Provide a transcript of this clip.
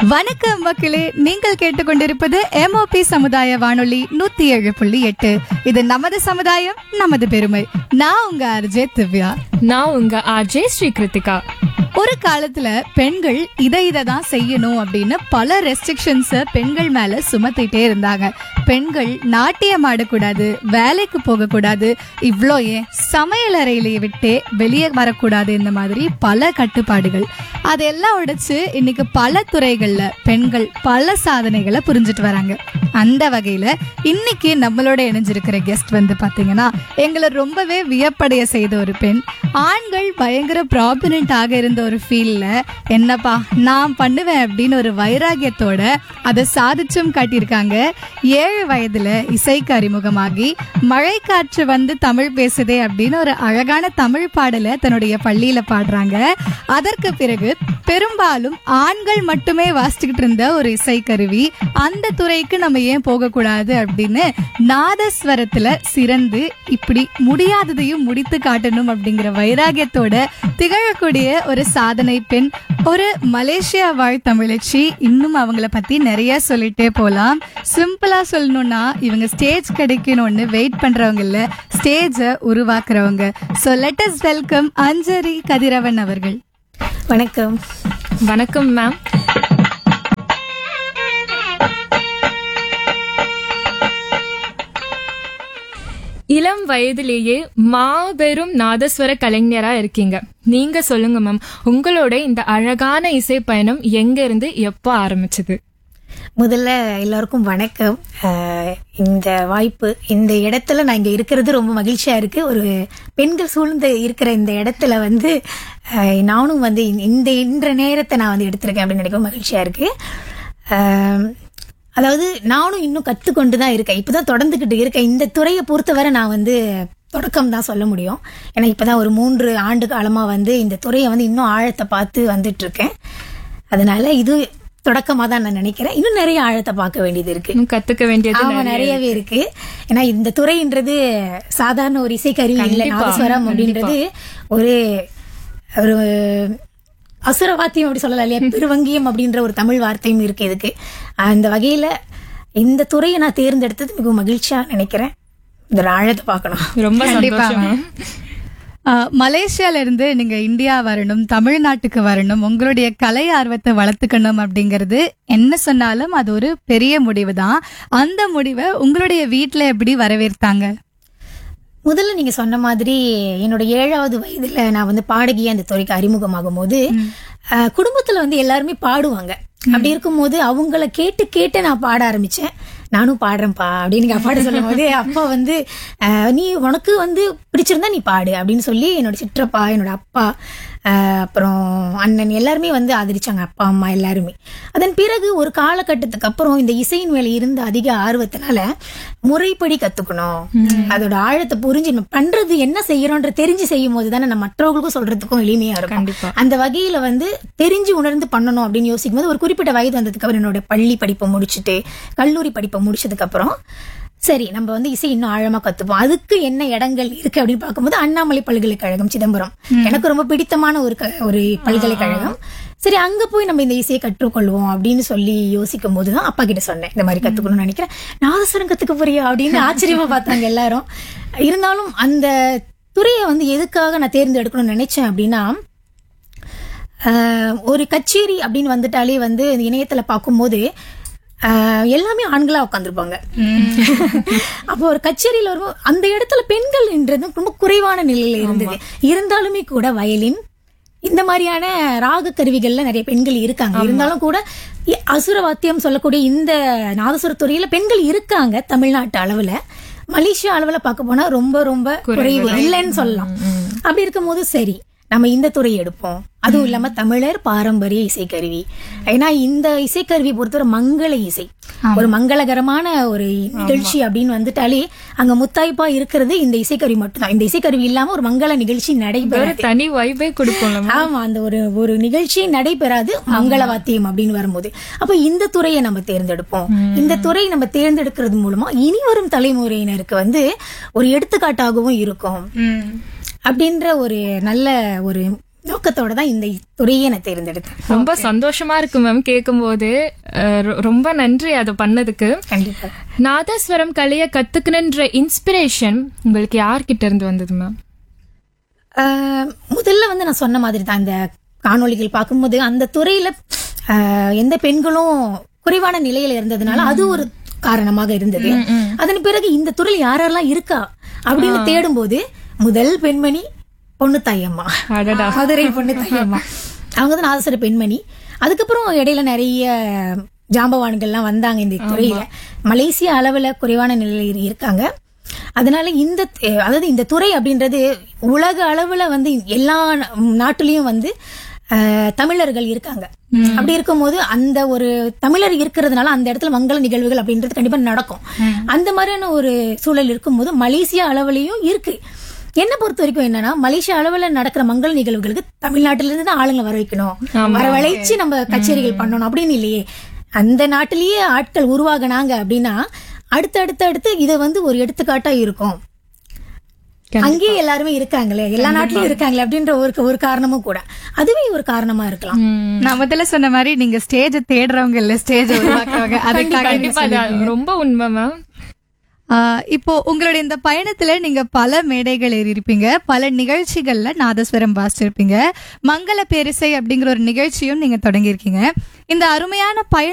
வணக்கம் மக்களே நீங்கள் கேட்டுக்கொண்டிருப்பது எம்ஓபி சமுதாய வானொலி நூத்தி ஏழு புள்ளி எட்டு இது நமது சமுதாயம் நமது பெருமை நான் உங்க அர்ஜே திவ்யா நான் உங்க ஆர்ஜே ஸ்ரீ கிருத்திகா ஒரு காலத்துல பெண்கள் இதை இதை தான் செய்யணும் அப்படின்னு பல ரெஸ்ட்ரிக்ஷன்ஸ பெண்கள் மேல சுமத்திட்டே இருந்தாங்க பெண்கள் நாட்டியம் ஆடக்கூடாது வேலைக்கு போகக்கூடாது இவ்ளோ ஏன் சமையல் அறையிலேயே விட்டே வெளியே வரக்கூடாது இந்த மாதிரி பல கட்டுப்பாடுகள் அதெல்லாம் உடைச்சு இன்னைக்கு பல துறைகள்ல பெண்கள் பல சாதனைகளை புரிஞ்சுட்டு வராங்க அந்த வகையில இன்னைக்கு நம்மளோட இணைஞ்சிருக்கிற கெஸ்ட் வந்து பாத்தீங்கன்னா எங்களை ரொம்பவே வியப்படைய செய்த ஒரு பெண் ஆண்கள் பயங்கர ப்ராபினன்ட் ஆக இருந்த ஒரு ஃபீல்ல என்னப்பா நான் பண்ணுவேன் அப்படின்னு ஒரு வைராகியத்தோட அதை சாதிச்சும் காட்டியிருக்காங்க ஏழு வயதுல இசைக்கு அறிமுகமாகி மழை காற்று வந்து தமிழ் பேசுதே அப்படின்னு ஒரு அழகான தமிழ் பாடலை தன்னுடைய பள்ளியில பாடுறாங்க அதற்கு பிறகு பெரும்பாலும் ஆண்கள் மட்டுமே வாசிச்சுக்கிட்டு இருந்த ஒரு இசைக்கருவி அந்த துறைக்கு நம்ம ஏன் போகக்கூடாது அப்படின்னு நாதஸ்வரத்துல சிறந்து இப்படி முடியாததையும் முடித்து காட்டணும் அப்படிங்கிற வைராகியத்தோட திகழக்கூடிய ஒரு சாதனை பெண் ஒரு மலேசியா வாழ் தமிழச்சி இன்னும் அவங்கள பத்தி நிறைய சொல்லிட்டே போலாம் சிம்பிளா சொல்லணும்னா இவங்க ஸ்டேஜ் கிடைக்கணும்னு வெயிட் பண்றவங்கல்ல ஸ்டேஜை உருவாக்குறவங்க so let's welcome Anjari Kathiravan அவர்கள் வணக்கம் வணக்கம் மேம் இளம் வயதிலேயே மாபெரும் நாதஸ்வர கலைஞரா இருக்கீங்க நீங்க சொல்லுங்க மேம் உங்களோட இந்த அழகான இசை பயணம் எங்க இருந்து எப்போ ஆரம்பிச்சது முதல்ல எல்லாருக்கும் வணக்கம் அஹ், இந்த வாய்ப்பு இந்த இடத்துல நான் இங்க இருக்கிறது ரொம்ப மகிழ்ச்சியா இருக்கு ஒரு பெண்கள் சூழ்ந்து இருக்கிற இந்த இடத்துல வந்து அஹ், நானும் வந்து இந்த இன்ற நேரத்தை நான் வந்து எடுத்திருக்கேன் அப்படின்னு நினைக்கும் மகிழ்ச்சியா இருக்கு அஹ், அதாவது நானும் இன்னும் கத்துக்கொண்டு தான் இருக்கேன் இப்பதான் தொடர்ந்துகிட்டு இருக்கேன் இந்த துறையை பொறுத்தவரை நான் வந்து தொடக்கம் தான் சொல்ல முடியும் ஏன்னா இப்பதான் ஒரு மூன்று ஆண்டு காலமா வந்து இந்த துறையை வந்து இன்னும் ஆழத்தை பார்த்து வந்துட்டு இருக்கேன் அதனால இது தொடக்கமா தான் நான் நினைக்கிறேன் இன்னும் நிறைய ஆழத்தை பார்க்க வேண்டியது இருக்கு இன்னும் கத்துக்க வேண்டியது ஆமா நிறையவே இருக்கு ஏன்னா இந்த துறைன்றது சாதாரண ஒரு இசைக்கருவி இல்ல கண்டிப்பா, நாதஸ்வரம் அப்படின்றது ஒரு ஒரு அசுரவாத்தியம் அப்படி சொல்லலாம் இல்லையா பெருவங்கியம் அப்படின்ற ஒரு தமிழ் வார்த்தையும் இருக்கு இதுக்கு அந்த வகையில இந்த துறையை நான் தேர்ந்தெடுத்தது மிகவும் மகிழ்ச்சியா நினைக்கிறேன் இந்த ஆழத்தை பார்க்கணும் ரொம்ப சந்தோஷம் மேம் ஆஹ் மலேசியால இருந்து நீங்க இந்தியா வரணும் தமிழ்நாட்டுக்கு வரணும் உங்களுடைய கலை ஆர்வத்தை வளர்த்துக்கணும் அப்படிங்கிறது என்ன சொன்னாலும் அது ஒரு பெரிய முடிவு தான் அந்த முடிவை உங்களுடைய வீட்ல எப்படி வரவேற்த்தாங்க முதல்ல நீங்க சொன்ன மாதிரி என்னோட ஏழாவது வயதுல நான் வந்து பாடகியா அந்த துறைக்கு அறிமுகமாகும் போது அஹ், குடும்பத்துல வந்து எல்லாருமே பாடுவாங்க அப்படி இருக்கும்போது அவங்கள கேட்டு கேட்டு நான் பாட ஆரம்பிச்சேன் நானும் பாடுறேன்ப்பா அப்படின்னு எங்க அப்பாட்ட சொல்லும் போது அப்பா வந்து அஹ், நீ உனக்கு வந்து பிடிச்சிருந்தா நீ பாடு அப்படின்னு சொல்லி என்னோட சிற்றப்பா என்னோட அப்பா அஹ், அப்புறம் அண்ணன் எல்லாருமே வந்து ஆதரிச்சாங்க அப்பா அம்மா எல்லாருமே அதன் பிறகு ஒரு காலகட்டத்துக்கு அப்புறம் இந்த இசையின் மேல இருந்த அதிக ஆர்வத்தினால முறைப்படி கத்துக்கணும் அதோட ஆழத்தை புரிஞ்சு நம்ம பண்றது என்ன செய்யறோன்ற தெரிஞ்சு செய்யும் போது தானே நம்ம மற்றவங்களுக்கும் சொல்றதுக்கும் எளிமையா இருக்கும் கண்டிப்பா. அந்த வகையில வந்து தெரிஞ்சு உணர்ந்து பண்ணணும் அப்படின்னு யோசிக்கும் போது ஒரு குறிப்பிட்ட வயது வந்ததுக்கு அப்புறம் என்னோட பள்ளி படிப்பை முடிச்சுட்டு கல்லூரி படிப்பை முடிச்சதுக்கு அப்புறம் சரி நம்ம வந்து இசை இன்னும் ஆழமா கத்துப்போம் அதுக்கு என்ன இடங்கள் இருக்கு அப்படின்னு பார்க்கும்போது அண்ணாமலை பல்கலைக்கழகம் சிதம்பரம் எனக்கு ரொம்ப பிடித்தமான ஒரு க- ஒரு பல்கலைக்கழகம் சரி அங்க போய் நம்ம இந்த இசையை கற்றுக்கொள்வோம் அப்படின்னு சொல்லி யோசிக்கும் போதுதான் அப்பா கிட்ட சொன்னேன் இந்த மாதிரி கத்துக்கணும்னு நினைக்கிறேன் நாதஸ்வரம் கத்துக்க போறியா அப்படின்னு ஆச்சரியமா பார்த்தாங்க எல்லாரும் இருந்தாலும் அந்த துறையை வந்து எதுக்காக நான் தேர்ந்தெடுக்கணும்னு நினைச்சேன் அப்படின்னா ஆஹ் ஒரு கச்சேரி அப்படின்னு வந்துட்டாலே வந்து இந்த இணையத்துல பார்க்கும்போது ஆஹ் எல்லாமே ஆண்களா உட்காந்துருப்பாங்க அப்போ ஒரு கச்சேரியில வரும் அந்த இடத்துல பெண்கள்ன்றது ரொம்ப குறைவான நிலையில இருந்தது இருந்தாலுமே கூட வயலின் இந்த மாதிரியான ராக கருவிகள்ல நிறைய பெண்கள் இருக்காங்க இருந்தாலும் கூட இ- அசுரவாத்தியம் சொல்லக்கூடிய இந்த நாதசுர துறையில பெண்கள் இருக்காங்க தமிழ்நாட்டு அளவுல மலேசியா அளவுல பார்க்க போனா ரொம்ப ரொம்ப குறைவு இல்லைன்னு சொல்லலாம் அப்படி இருக்கும்போது சரி நம்ம இந்த துறையை எடுப்போம் அதுவும் இல்லாம தமிழர் பாரம்பரிய இசைக்கருவி ஏன்னா இந்த இசைக்கருவி பொறுத்தவரை மங்கள இசை ஒரு மங்களகரமான ஒரு நிகழ்ச்சி அப்படின்னு வந்துட்டாலே அங்க முத்தாய்ப்பா இருக்கிறது இந்த இசைக்கருவி மட்டும்தான் இந்த இசைக்கருவி இல்லாம ஒரு மங்கள நிகழ்ச்சி ஒரு நடைபெறாது தனி வைபே கொடுப்போம்ல மேம் ஆமா அந்த ஒரு ஒரு நிகழ்ச்சி நடைபெறாது மங்கள வாத்தியம் அப்படின்னு வரும்போது அப்ப இந்த துறையை நம்ம தேர்ந்தெடுப்போம் இந்த துறை நம்ம தேர்ந்தெடுக்கிறது மூலமா இனி வரும் தலைமுறையினருக்கு வந்து ஒரு எடுத்துக்காட்டாகவும் இருக்கும் அப்படின்ற ஒரு நல்ல ஒரு நோக்கத்தோட தான் இந்த துறையை நான் தேர்ந்தெடுத்தேன் ரொம்ப சந்தோஷமா இருக்கு மேம் கேட்கும்போது அஹ், ரொ- ரொம்ப நன்றி அதை பண்ணதுக்கு கண்டிப்பா நாதஸ்வரம் கலைய கத்துக்கணுன்ற இன்ஸ்பிரேஷன் உங்களுக்கு யார்கிட்ட இருந்து வந்தது மேம் ஆஹ் முதல்ல வந்து நான் சொன்ன மாதிரி தான் இந்த காணொளிகள் பார்க்கும்போது அந்த துறையில ஆஹ் எந்த பெண்களும் குறைவான நிலையில இருந்ததுனால அது ஒரு காரணமாக இருந்தது அதன் பிறகு இந்த துறையில் யாரெல்லாம் இருக்கா அப்படின்னு தேடும்போது முதல் பெண்மணி பொண்ணு தாயம்மா அடடா மதுரை பொண்ணு தாயம்மா அவங்க தான் நாதஸ்வர பெண்மணி அதுக்கப்புறம் இடையில நிறைய ஜாம்பவான்கள்லாம் வந்தாங்க இந்த துறையில மலேசிய அளவுல குறைவான நிலையில் இருக்காங்க அதனால இந்த அஹ், அதாவது இந்த துறை அப்படின்றது உலக அளவுல வந்து எல்லா நாட்டுலயும் வந்து அஹ், தமிழர்கள் இருக்காங்க அப்படி இருக்கும்போது அந்த ஒரு தமிழர் இருக்கிறதுனால அந்த இடத்துல மங்கள நிகழ்வுகள் அப்படின்றது கண்டிப்பா நடக்கும் அந்த மாதிரியான ஒரு சூழல் இருக்கும்போது மலேசியா அளவுலயும் இருக்கு என்ன பொறுத்த வரைக்கும் என்னன்னா மலேசியா அளவுல நடக்கிற மங்கள நிகழ்வுகளுக்கு தமிழ்நாட்டில இருந்து தான் ஆளுங்களை வர வைக்கணும் வரவழைச்சு நம்ம கச்சேரிகள் பண்ணணும் அப்படின்னு இல்லையே அந்த நாட்டிலேயே ஆட்கள் உருவாகினாங்க அப்படின்னா அடுத்து அடுத்து அடுத்து இது வந்து ஒரு எடுத்துக்காட்டா இருக்கும் அங்கேயே எல்லாருமே இருக்காங்களே எல்லா நாட்டிலயும் இருக்காங்களே அப்படின்ற ஒரு ஒரு காரணமும் கூட அதுவே ஒரு காரணமா இருக்கலாம் நான் முதல்ல சொன்ன மாதிரி நீங்க ஸ்டேஜ தேடுறவங்க இல்ல ஸ்டேஜ உருவாக்குறவங்க அதுக்காக நீங்க கண்டிப்பா அது ரொம்ப உண்மை மேம் ஆஹ் இப்போ உங்களுடைய இந்த பயணத்துல நீங்க பல மேடைகள் ஏறி இருப்பீங்க பல நிகழ்ச்சிகள்ல நாதஸ்வரம் வாசிச்சிருப்பீங்க மங்கள பேரிசை அப்படிங்கிற ஒரு நிகழ்ச்சியும் நீங்க தொடங்கியிருக்கீங்க இந்த அருமையான பயணம்